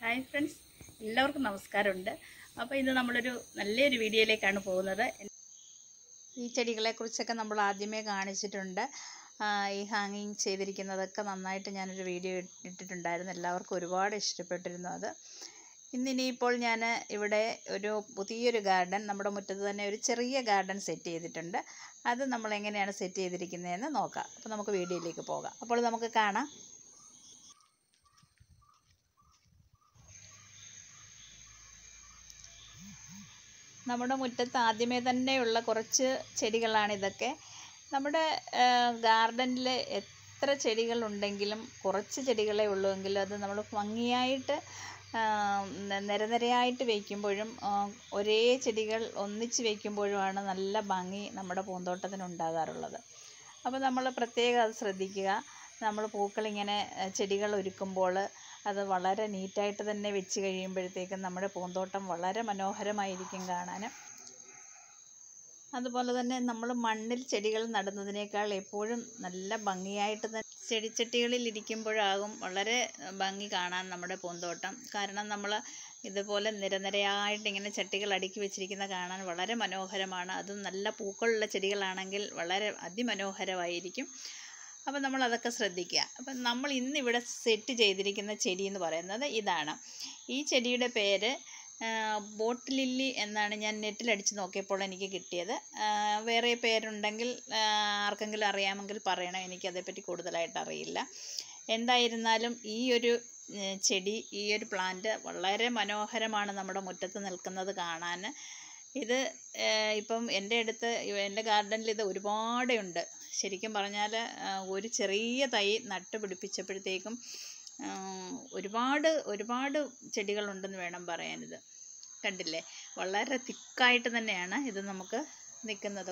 Hi friends എല്ലാവർക്കും നമസ്കാരമുണ്ട് അപ്പോൾ ഇന്ന് നമ്മളൊരു നല്ലൊരു വീഡിയോയിലേക്കാണ് പോകുന്നത് ഈ ചെടികളെക്കുറിച്ചൊക്കെ നമ്മൾ ആദ്യമേ കാണിച്ചിട്ടുണ്ട് ആ, ഈ ഹാങ്ങിങ് ചെയ്തിരിക്കുന്നതൊക്കെ നന്നായിട്ട് ഞാനൊരു വീഡിയോ ഇട്ടിട്ടുണ്ടായിരുന്നു എല്ലാവർക്കും ഒരുപാട് ഇഷ്ടപ്പെട്ടിരുന്നു അത് ഇന്നിനിയിപ്പോൾ ഞാൻ ഇവിടെ ഒരു പുതിയൊരു ഗാർഡൻ നമ്മുടെ മുറ്റത്ത് തന്നെ ഒരു ചെറിയ ഗാർഡൻ സെറ്റ് ചെയ്തിട്ടുണ്ട് അത് നമ്മൾ എങ്ങനെയാണ് സെറ്റ് ചെയ്തിരിക്കുന്നതെന്ന് നോക്കാം അപ്പോൾ നമുക്ക് വീഡിയോയിലേക്ക് പോകാം അപ്പോൾ നമുക്ക് കാണാം നമ്മുടെ മുറ്റത്ത് ആദ്യമേ തന്നെയുള്ള കുറച്ച് ചെടികളാണ് ഇതൊക്കെ നമ്മുടെ ഗാർഡനിൽ എത്ര ചെടികളുണ്ടെങ്കിലും കുറച്ച് ചെടികളെ ഉള്ളൂ എങ്കിലും അത് നമ്മൾ ഭംഗിയായിട്ട് ആ, ന- നിരനിരയായിട്ട് വയ്ക്കുമ്പോഴും ആ, ഒരേ ചെടികൾ ഒന്നിച്ച് വയ്ക്കുമ്പോഴുമാണ് നല്ല ഭംഗി നമ്മുടെ പൂന്തോട്ടത്തിന് ഉണ്ടാകാറുള്ളത് അപ്പോൾ നമ്മൾ പ്രത്യേകം അത് ശ്രദ്ധിക്കുക നമ്മൾ പൂക്കളിങ്ങനെ ആ, ചെടികൾ ഒരുക്കുമ്പോൾ അത് വളരെ നീറ്റായിട്ട് തന്നെ വെച്ച് കഴിയുമ്പോഴത്തേക്കും നമ്മുടെ പൂന്തോട്ടം വളരെ മനോഹരമായിരിക്കും കാണാൻ അതുപോലെ തന്നെ നമ്മൾ മണ്ണിൽ ചെടികൾ നടുന്നതിനേക്കാൾ എപ്പോഴും നല്ല ഭംഗിയായിട്ട് തന്നെ ചെടിച്ചട്ടികളിൽ ഇരിക്കുമ്പോഴാകും വളരെ ഭംഗി കാണാൻ നമ്മുടെ പൂന്തോട്ടം കാരണം നമ്മൾ ഇതുപോലെ നിരനിരയായിട്ട് ഇങ്ങനെ ചട്ടികൾ അടുക്കി വെച്ചിരിക്കുന്ന കാണാൻ വളരെ മനോഹരമാണ് അതും നല്ല പൂക്കളുള്ള ചെടികളാണെങ്കിൽ വളരെ അതിമനോഹരമായിരിക്കും അപ്പം നമ്മൾ അതൊക്കെ ശ്രദ്ധിക്കുക അപ്പം നമ്മൾ ഇന്നിവിടെ സെറ്റ് ചെയ്തിരിക്കുന്ന ചെടി എന്ന് പറയുന്നത് ഇതാണ് ഈ ചെടിയുടെ പേര് ബോട്ട് ലില്ലി എന്നാണ് ഞാൻ നെറ്റിലടിച്ച് നോക്കിയപ്പോൾ എനിക്ക് കിട്ടിയത് ആ, വേറെ പേരുണ്ടെങ്കിൽ ആ, ആർക്കെങ്കിലും അറിയാമെങ്കിൽ പറയണം എനിക്കതേപ്പറ്റി കൂടുതലായിട്ട് അറിയില്ല എന്തായിരുന്നാലും ഈ ഒരു ഉം, ചെടി ഈ ഒരു പ്ലാന്റ് വളരെ മനോഹരമാണ് നമ്മുടെ മുറ്റത്ത് നിൽക്കുന്നത് കാണാൻ ഇത് ഏഹ്, ഇപ്പം എൻ്റെ അടുത്ത് ഇവ- എൻ്റെ ഗാർഡനിൽ ഇത് ഒരുപാടുണ്ട് ശരിക്കും പറഞ്ഞാൽ ഒരു ചെറിയ തൈ നട്ട് പിടിപ്പിച്ചപ്പോഴത്തേക്കും ആ, ഒരുപാട് ഒരുപാട് ചെടികളുണ്ടെന്ന് വേണം പറയാനിത് കണ്ടില്ലേ വളരെ തിക്കായിട്ട് തന്നെയാണ് ഇത് നമുക്ക് നിൽക്കുന്നത്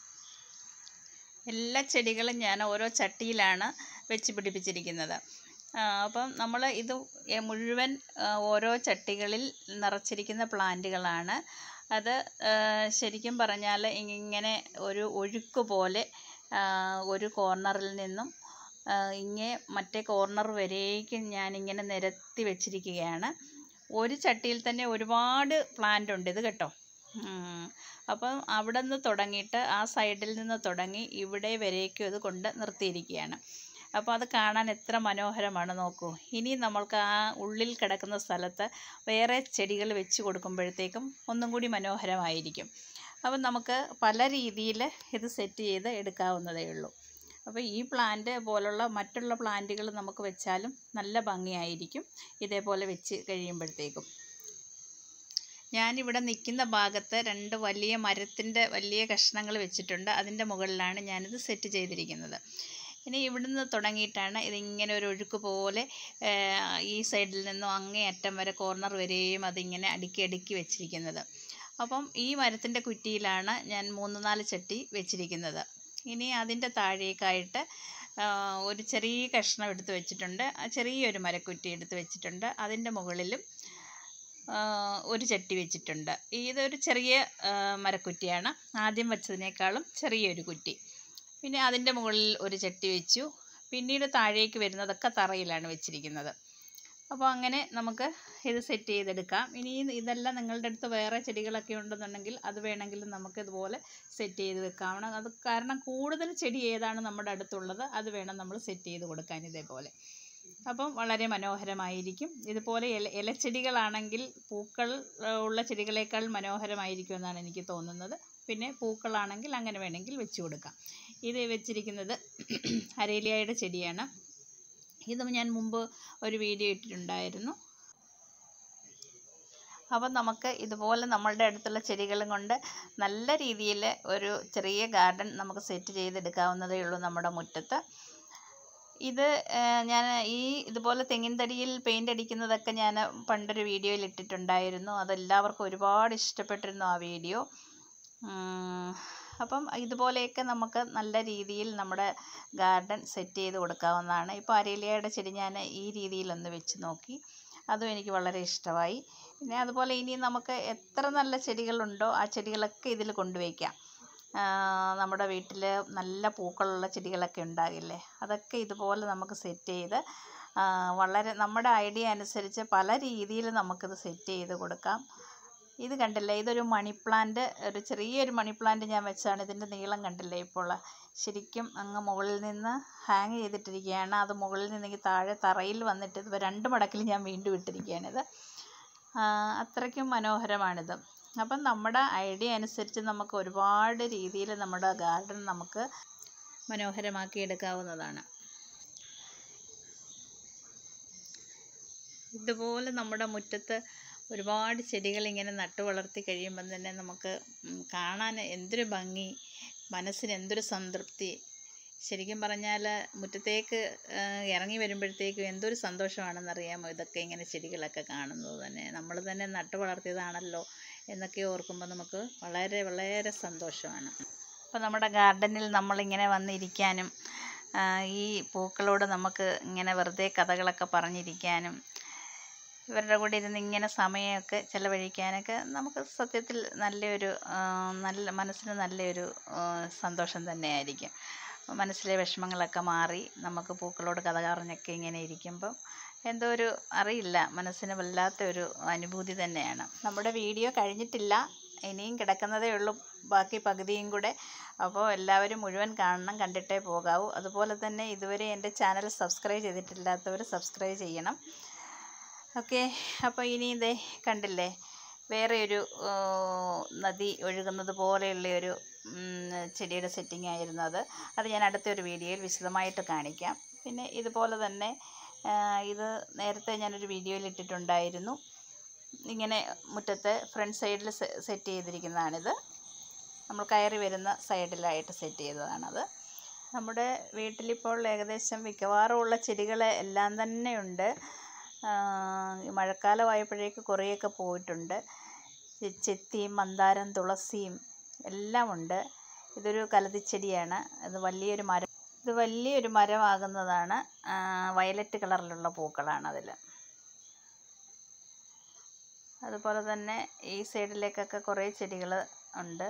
എല്ലാ ചെടികളും ഞാൻ ഓരോ ചട്ടിയിലാണ് വെച്ച് പിടിപ്പിച്ചിരിക്കുന്നത് ആ, അപ്പം നമ്മൾ ഇത് എ- മുഴുവൻ ആ, ഓരോ ചട്ടികളിൽ നിറച്ചിരിക്കുന്ന പ്ലാന്റുകളാണ് അത് ആ, ശരിക്കും പറഞ്ഞാൽ ഇങ്ങനെ ഒരു ഒഴുക്ക് പോലെ ആ, ഒരു കോർണറിൽ നിന്നും ആ, ഇങ്ങേ മറ്റേ കോർണർ വരേക്കും ഞാനിങ്ങനെ നിരത്തി വെച്ചിരിക്കുകയാണ് ഒരു ചട്ടിയിൽ തന്നെ ഒരുപാട് പ്ലാന്റ് ഉണ്ട് ഇത് കേട്ടോ ഉം. അപ്പം അവിടെ നിന്ന് തുടങ്ങിയിട്ട് ആ സൈഡിൽ നിന്ന് തുടങ്ങി ഇവിടെ വരേക്കും ഇത് കൊണ്ട് നിർത്തിയിരിക്കുകയാണ് അപ്പോൾ അത് കാണാൻ എത്ര മനോഹരമാണ് നോക്കൂ ഇനി നമ്മൾക്ക് ആ ഉള്ളിൽ കിടക്കുന്ന സ്ഥലത്ത് വേറെ ചെടികൾ വെച്ച് കൊടുക്കുമ്പോഴത്തേക്കും ഒന്നും കൂടി മനോഹരമായിരിക്കും അപ്പം നമുക്ക് പല രീതിയിൽ ഇത് സെറ്റ് ചെയ്ത് എടുക്കാവുന്നതേ ഉള്ളൂ അപ്പോൾ ഈ പ്ലാന്റ് പോലുള്ള മറ്റുള്ള പ്ലാന്റുകൾ നമുക്ക് വെച്ചാലും നല്ല ഭംഗിയായിരിക്കും ഇതേപോലെ വെച്ച് കഴിയുമ്പോഴത്തേക്കും ഞാനിവിടെ നിൽക്കുന്ന ഭാഗത്ത് രണ്ട് വലിയ മരത്തിൻ്റെ വലിയ കഷ്ണങ്ങൾ വെച്ചിട്ടുണ്ട് അതിൻ്റെ മുകളിലാണ് ഞാനിത് സെറ്റ് ചെയ്തിരിക്കുന്നത് ഇനി ഇവിടുന്ന് തുടങ്ങിയിട്ടാണ് ഇതിങ്ങനെ ഒരു ഒഴുക്ക് പോലെ ഏഹ്, ഈ സൈഡിൽ നിന്നും അങ്ങേ അറ്റം വരെ കോർണർ വരെയും അതിങ്ങനെ അടുക്കി അടുക്കി വെച്ചിരിക്കുന്നത് അപ്പം ഈ മരത്തിൻ്റെ കുറ്റിയിലാണ് ഞാൻ മൂന്ന് നാല് ചട്ടി വെച്ചിരിക്കുന്നത് ഇനി അതിൻ്റെ താഴേക്കായിട്ട് ആ, ഒരു ചെറിയ കഷ്ണം എടുത്ത് വെച്ചിട്ടുണ്ട് ആ ചെറിയൊരു മരക്കുറ്റി എടുത്ത് വെച്ചിട്ടുണ്ട് അതിൻ്റെ മുകളിലും ആ, ഒരു ചട്ടി വെച്ചിട്ടുണ്ട് ഇതൊരു ചെറിയ ആ, മരക്കുറ്റിയാണ് ആദ്യം വെച്ചതിനേക്കാളും ചെറിയൊരു കുറ്റി പിന്നെ അതിൻ്റെ മുകളിൽ ഒരു ചട്ടി വെച്ചു പിന്നീട് താഴേക്ക് വരുന്നതൊക്കെ തറയിലാണ് വെച്ചിരിക്കുന്നത് അപ്പോൾ അങ്ങനെ നമുക്ക് ഇത് സെറ്റ് ചെയ്തെടുക്കാം ഇനി ഇതെല്ലാം നിങ്ങളുടെ അടുത്ത് വേറെ ചെടികളൊക്കെ ഉണ്ടെന്നുണ്ടെങ്കിൽ അത് വേണമെങ്കിലും നമുക്ക് ഇതുപോലെ സെറ്റ് ചെയ്ത് വെക്കാവണം അത് കാരണം കൂടുതൽ ചെടി ഏതാണ് നമ്മുടെ അടുത്തുള്ളത് അത് വേണം നമ്മൾ സെറ്റ് ചെയ്ത് കൊടുക്കാൻ ഇതേപോലെ അപ്പം വളരെ മനോഹരമായിരിക്കും ഇതുപോലെ ഇല ഇലച്ചെടികളാണെങ്കിൽ പൂക്കൾ ഏഹ്, ഉള്ള ചെടികളേക്കാൾ മനോഹരമായിരിക്കും എന്നാണ് എനിക്ക് തോന്നുന്നത് പിന്നെ പൂക്കളാണെങ്കിൽ അങ്ങനെ വേണമെങ്കിൽ വെച്ച് കൊടുക്കാം ഇത് വെച്ചിരിക്കുന്നത് അരേലിയയുടെ ചെടിയാണ് ഇതും ഞാൻ മുമ്പ് ഒരു വീഡിയോ ഇട്ടിട്ടുണ്ടായിരുന്നു അപ്പം നമുക്ക് ഇതുപോലെ നമ്മളുടെ അടുത്തുള്ള ചെടികളും കൊണ്ട് നല്ല രീതിയിൽ ഒരു ചെറിയ ഗാർഡൻ നമുക്ക് സെറ്റ് ചെയ്തെടുക്കാവുന്നതേ ഉള്ളൂ നമ്മുടെ മുറ്റത്ത് ഇത് ഏഹ്, ഞാൻ ഈ ഇതുപോലെ തെങ്ങിൻ തടിയിൽ പെയിൻ്റ് അടിക്കുന്നതൊക്കെ ഞാൻ പണ്ടൊരു വീഡിയോയിൽ ഇട്ടിട്ടുണ്ടായിരുന്നു അതെല്ലാവർക്കും ഒരുപാട് ഇഷ്ടപ്പെട്ടിരുന്നു ആ വീഡിയോ ഉം, അപ്പം ഇതുപോലെയൊക്കെ നമുക്ക് നല്ല രീതിയിൽ നമ്മുടെ ഗാർഡൻ സെറ്റ് ചെയ്ത് കൊടുക്കാവുന്നതാണ് ഇപ്പോൾ അരേലിയയുടെ ചെടി ഞാൻ ഈ രീതിയിലൊന്ന് വെച്ച് നോക്കി അതും എനിക്ക് വളരെ ഇഷ്ടമായി പിന്നെ അതുപോലെ ഇനി നമുക്ക് എത്ര നല്ല ചെടികളുണ്ടോ ആ ചെടികളൊക്കെ ഇതിൽ കൊണ്ടുവയ്ക്കാം ആ, നമ്മുടെ വീട്ടിൽ നല്ല പൂക്കളുള്ള ചെടികളൊക്കെ ഉണ്ടാകില്ലേ അതൊക്കെ ഇതുപോലെ നമുക്ക് സെറ്റ് ചെയ്ത് ആ, വളരെ നമ്മുടെ ഐഡിയ അനുസരിച്ച് പല രീതിയിൽ നമുക്കിത് സെറ്റ് ചെയ്ത് കൊടുക്കാം ഇത് കണ്ടില്ലേ ഇതൊരു മണി പ്ലാന്റ് ഒരു ചെറിയൊരു മണി പ്ലാന്റ് ഞാൻ വെച്ചാണ് ഇതിൻ്റെ നീളം കണ്ടില്ലേ ഇപ്പോൾ ശരിക്കും അങ്ങ് മുകളിൽ നിന്ന് ഹാങ് ചെയ്തിട്ടിരിക്കുകയാണ് അത് മുകളിൽ നിന്നെങ്കിൽ താഴെ തറയിൽ വന്നിട്ട് ഇത് രണ്ട് മടക്കിൽ ഞാൻ വീണ്ടും ഇട്ടിരിക്കുകയാണിത് ആ, അത്രയ്ക്കും മനോഹരമാണിത് അപ്പം നമ്മുടെ ഐഡിയ അനുസരിച്ച് നമുക്ക് ഒരുപാട് രീതിയിൽ നമ്മുടെ ഗാർഡൻ നമുക്ക് മനോഹരമാക്കി എടുക്കാവുന്നതാണ് ഇതുപോലെ നമ്മുടെ മുറ്റത്ത് ഒരുപാട് ചെടികൾ ഇങ്ങനെ നട്ടു വളർത്തി കഴിയുമ്പം തന്നെ നമുക്ക് ഉം, കാണാൻ എന്തൊരു ഭംഗി മനസ്സിന് എന്തൊരു സംതൃപ്തി ശരിക്കും പറഞ്ഞാൽ മുറ്റത്തേക്ക് ആ, ഇറങ്ങി വരുമ്പോഴത്തേക്കും എന്തൊരു സന്തോഷമാണെന്നറിയാമോ ഇതൊക്കെ ഇങ്ങനെ ചെടികളൊക്കെ കാണുന്നത് തന്നെ നമ്മൾ തന്നെ നട്ടു വളർത്തിയതാണല്ലോ എന്നൊക്കെ ഓർക്കുമ്പോൾ നമുക്ക് വളരെ വളരെ സന്തോഷമാണ് അപ്പോൾ നമ്മുടെ ഗാർഡനിൽ നമ്മളിങ്ങനെ വന്നിരിക്കാനും ആ, ഈ പൂക്കളോട് നമുക്ക് ഇങ്ങനെ വെറുതെ കഥകളൊക്കെ പറഞ്ഞിരിക്കാനും ഇവരുടെ കൂടെ ഇരുന്ന് ഇങ്ങനെ സമയമൊക്കെ ചിലവഴിക്കാനൊക്കെ നമുക്ക് സത്യത്തിൽ നല്ലൊരു ആ, നല്ല മനസ്സിന് നല്ലൊരു ആ, സന്തോഷം തന്നെയായിരിക്കും മനസ്സിലെ വിഷമങ്ങളൊക്കെ മാറി നമുക്ക് പൂക്കളോട് കഥ പറഞ്ഞൊക്കെ ഇങ്ങനെ ഇരിക്കുമ്പം എന്തോ ഒരു അറിയില്ല മനസ്സിന് വല്ലാത്ത ഒരു അനുഭൂതി തന്നെയാണ് നമ്മുടെ വീഡിയോ കഴിഞ്ഞിട്ടില്ല ഇനിയും കിടക്കുന്നതേ ഉള്ളൂ ബാക്കി പകുതിയും കൂടെ അപ്പോൾ എല്ലാവരും മുഴുവൻ കാണണം കണ്ടിട്ടേ പോകാവൂ അതുപോലെ തന്നെ ഇതുവരെ എൻ്റെ ചാനൽ സബ്സ്ക്രൈബ് ചെയ്തിട്ടില്ലാത്തവർ സബ്സ്ക്രൈബ് ചെയ്യണം ഓക്കെ അപ്പോൾ ഇനി ഇതേ കണ്ടില്ലേ വേറെ ഒരു ആ, നദി ഒഴുകുന്നത് പോലെയുള്ള ഒരു ഉം, ചെടിയുടെ സെറ്റിംഗ് ആയിരുന്നു അത് അത് ഞാൻ അടുത്തൊരു വീഡിയോയിൽ വിശദമായിട്ട് കാണിക്കാം പിന്നെ ഇതുപോലെ തന്നെ ആ, ഇത് നേരത്തെ ഞാനൊരു വീഡിയോയിൽ ഇട്ടിട്ടുണ്ടായിരുന്നു ഇങ്ങനെ മുറ്റത്ത് ഫ്രണ്ട് സൈഡിൽ സെറ്റ് ചെയ്തിരിക്കുന്നതാണിത് നമ്മൾ കയറി വരുന്ന സൈഡിലായിട്ട് സെറ്റ് ചെയ്തതാണത് നമ്മുടെ വീട്ടിലിപ്പോൾ ഏകദേശം മിക്കവാറും ഉള്ള ചെടികൾ എല്ലാം തന്നെ ഉണ്ട് ഈ മഴക്കാലമായപ്പോഴേക്ക് കുറേയൊക്കെ പോയിട്ടുണ്ട് ചെ- ചെത്തിയും മന്ദാരം തുളസിയും എല്ലാം ഉണ്ട് ഇതൊരു കലതിച്ചെടിയാണ് ഇത് വലിയൊരു മരം ഇത് വലിയൊരു മരമാകുന്നതാണ് ആ, വയലറ്റ് കളറിലുള്ള പൂക്കളാണ് അതിൽ അതുപോലെ തന്നെ ഈ സൈഡിലേക്കൊക്കെ കുറേ ചെടികൾ ഉണ്ട്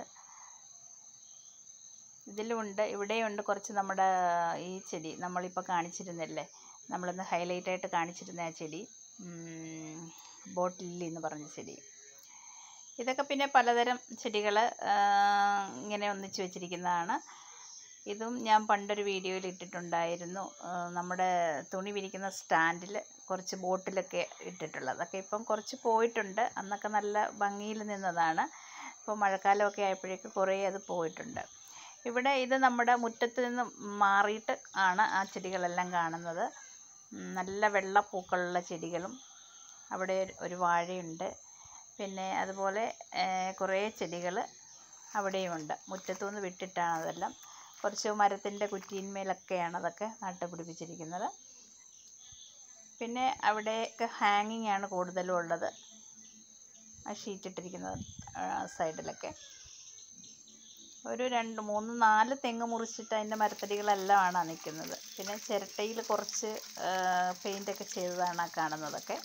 ഇതിലുമുണ്ട് ഇവിടെയുണ്ട് കുറച്ച് നമ്മുടെ ഈ ചെടി നമ്മളിപ്പോൾ കാണിച്ചിരുന്നില്ലേ നമ്മളിന്ന് ഹൈലൈറ്റ് ആയിട്ട് കാണിച്ചിരുന്ന ആ ചെടി ബോട്ടിൽ ലില്ലി എന്ന് പറഞ്ഞ ചെടി ഇതൊക്കെ പിന്നെ പലതരം ചെടികൾ ഇങ്ങനെ ഒന്നിച്ച് വെച്ചിരിക്കുന്നതാണ് ഇതും ഞാൻ പണ്ടൊരു വീഡിയോയിൽ ഇട്ടിട്ടുണ്ടായിരുന്നു ആ, നമ്മുടെ തുണി വിരിക്കുന്ന സ്റ്റാൻഡിൽ കുറച്ച് ബോട്ടിലൊക്കെ ഇട്ടിട്ടുള്ളത് അതൊക്കെ ഇപ്പം കുറച്ച് പോയിട്ടുണ്ട് അന്നൊക്കെ നല്ല ഭംഗിയിൽ നിന്നതാണ് ഇപ്പോൾ മഴക്കാലമൊക്കെ ആയപ്പോഴേക്ക് കുറേ അത് പോയിട്ടുണ്ട് ഇവിടെ ഇത് നമ്മുടെ മുറ്റത്ത് നിന്ന് മാറിയിട്ട് ആണ് ആ ചെടികളെല്ലാം കാണുന്നത് ഉം, നല്ല വെള്ളപ്പൂക്കളുള്ള ചെടികളും അവിടെ ഒരു- ഒരു വാഴയുണ്ട് പിന്നെ അതുപോലെ ഏഹ്, കുറേ ചെടികൾ അവിടെയുമുണ്ട് മുറ്റത്തുനിന്ന് വിട്ടിട്ടാണ് അതെല്ലാം കുറച്ച് മരത്തിൻ്റെ കുറ്റിയിന്മേലൊക്കെയാണ് അതൊക്കെ നട്ടുപിടിപ്പിച്ചിരിക്കുന്നത് പിന്നെ അവിടെയൊക്കെ ഹാങ്ങിങ് ആണ് കൂടുതലും ഉള്ളത് ആ ഷീറ്റ് ഇട്ടിരിക്കുന്ന സൈഡിലൊക്കെ ഒരു രണ്ട് മൂന്ന് നാല് തെങ്ങ് മുറിച്ചിട്ട് അതിൻ്റെ മരത്തടികളെല്ലാമാണ് നിൽക്കുന്നത് പിന്നെ ചിരട്ടയിൽ കുറച്ച് പെയിൻ്റൊക്കെ ചെയ്തതാണ് ആ കാണുന്നതൊക്കെ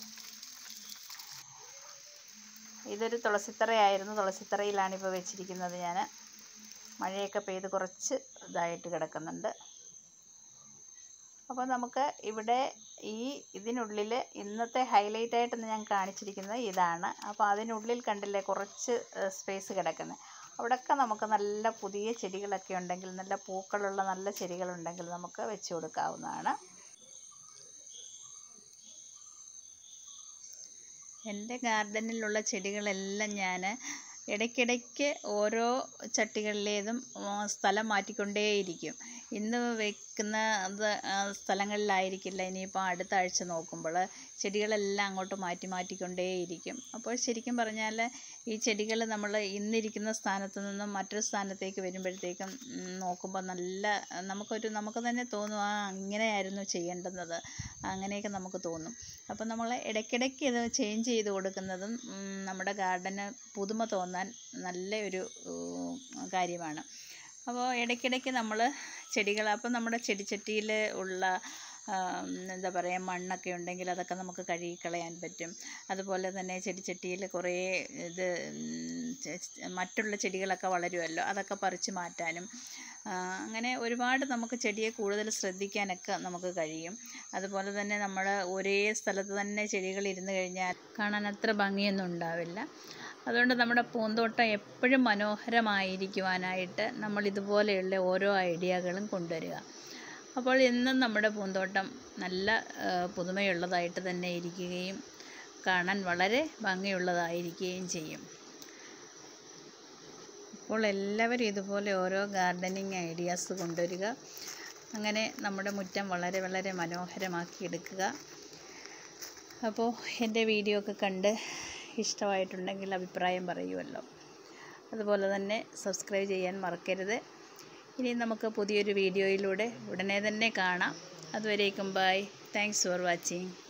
ഇതൊരു തുളസിത്തറയായിരുന്നു തുളസിത്തറയിലാണ് ഇപ്പോൾ വെച്ചിരിക്കുന്നത് ഞാൻ മഴയൊക്കെ പെയ്ത് കുറച്ച് ഇതായിട്ട് കിടക്കുന്നുണ്ട് അപ്പോൾ നമുക്ക് ഇവിടെ ഈ ഇതിനുള്ളിൽ ഇന്നത്തെ ഹൈലൈറ്റ് ആയിട്ട് ഞാൻ കാണിച്ചിരിക്കുന്നത് ഇതാണ് അപ്പോൾ അതിനുള്ളിൽ കണ്ടില്ലേ കുറച്ച് സ്പേസ് കിടക്കുന്നത് അവിടെയൊക്കെ നമുക്ക് നല്ല പുതിയ ചെടികളൊക്കെ ഉണ്ടെങ്കിൽ നല്ല പൂക്കളുള്ള നല്ല ചെടികളുണ്ടെങ്കിൽ നമുക്ക് വെച്ച് കൊടുക്കാവുന്നതാണ് എൻ്റെ ഗാർഡനിലുള്ള ചെടികളെല്ലാം ഞാൻ ഇടയ്ക്കിടയ്ക്ക് ഓരോ ചട്ടികളിലേതും ഉം, സ്ഥലം മാറ്റിക്കൊണ്ടേയിരിക്കും ഇന്ന് വെക്കുന്ന അത് ആ, സ്ഥലങ്ങളിലായിരിക്കില്ല ഇനിയിപ്പോൾ അടുത്ത ആഴ്ച നോക്കുമ്പോൾ ചെടികളെല്ലാം അങ്ങോട്ട് മാറ്റി മാറ്റിക്കൊണ്ടേയിരിക്കും അപ്പോൾ ശരിക്കും പറഞ്ഞാൽ ഈ ചെടികൾ നമ്മൾ ഇന്നിരിക്കുന്ന സ്ഥാനത്ത് നിന്നും മറ്റൊരു സ്ഥാനത്തേക്ക് വരുമ്പോഴത്തേക്കും ഉം, നോക്കുമ്പോൾ നല്ല നമുക്കൊരു നമുക്ക് തന്നെ തോന്നും ആ ഇങ്ങനെയായിരുന്നു ചെയ്യേണ്ടുന്നത് അങ്ങനെയൊക്കെ നമുക്ക് തോന്നും അപ്പോൾ നമ്മൾ ഇടയ്ക്കിടയ്ക്ക് ഇത് ചേഞ്ച് ചെയ്ത് കൊടുക്കുന്നതും ഉം, നമ്മുടെ ഗാർഡന് പുതുമ തോന്നാൻ നല്ല ഒരു ഉം, കാര്യമാണ് അപ്പോൾ ഇടയ്ക്കിടയ്ക്ക് നമ്മൾ ചെടികൾ അപ്പോൾ നമ്മുടെ ചെടിച്ചട്ടിയിൽ ഉള്ള ആം, എന്താ പറയുക മണ്ണൊക്കെ ഉണ്ടെങ്കിൽ അതൊക്കെ നമുക്ക് കഴുകിക്കളയാൻ പറ്റും അതുപോലെ തന്നെ ചെടിച്ചട്ടിയിൽ കുറേ ഇത് ഉം, ചെ- ചെ- മറ്റുള്ള ചെടികളൊക്കെ വളരുമല്ലോ അതൊക്കെ പറിച്ച് മാറ്റാനും ആ, അങ്ങനെ ഒരുപാട് നമുക്ക് ചെടിയെ കൂടുതൽ ശ്രദ്ധിക്കാനൊക്കെ നമുക്ക് കഴിയും അതുപോലെ തന്നെ നമ്മൾ ഒരേ സ്ഥലത്ത് തന്നെ ചെടികൾ ഇരുന്ന് കഴിഞ്ഞാൽ കാണാൻ അത്ര ഭംഗിയൊന്നും ഉണ്ടാവില്ല അതുകൊണ്ട് നമ്മുടെ പൂന്തോട്ടം എപ്പോഴും മനോഹരമായിരിക്കുവാനായിട്ട് നമ്മൾ ഇതുപോലെയുള്ള ഓരോ ഐഡിയകളും കൊണ്ടുവരിക അപ്പോൾ എന്നും നമ്മുടെ പൂന്തോട്ടം നല്ല ആ, പുതുമയുള്ളതായിട്ട് തന്നെ ഇരിക്കുകയും കാണാൻ വളരെ ഭംഗിയുള്ളതായിരിക്കുകയും ചെയ്യും അപ്പോൾ എല്ലാവരും ഇതുപോലെ ഓരോ ഗാർഡനിങ് ഐഡിയാസ് കൊണ്ടുവരിക അങ്ങനെ നമ്മുടെ മുറ്റം വളരെ വളരെ മനോഹരമാക്കി എടുക്കുക അപ്പോൾ എൻ്റെ വീഡിയോ ഒക്കെ കണ്ട് ഇഷ്ടമായിട്ടുണ്ടെങ്കിൽ അഭിപ്രായം പറയുമല്ലോ അതുപോലെ തന്നെ സബ്സ്ക്രൈബ് ചെയ്യാൻ മറക്കരുത് ഇനി നമുക്ക് പുതിയൊരു വീഡിയോയിലൂടെ ഉടനെ തന്നെ കാണാം അതുവരേക്കും ബൈ താങ്ക്സ് ഫോർ വാച്ചിങ്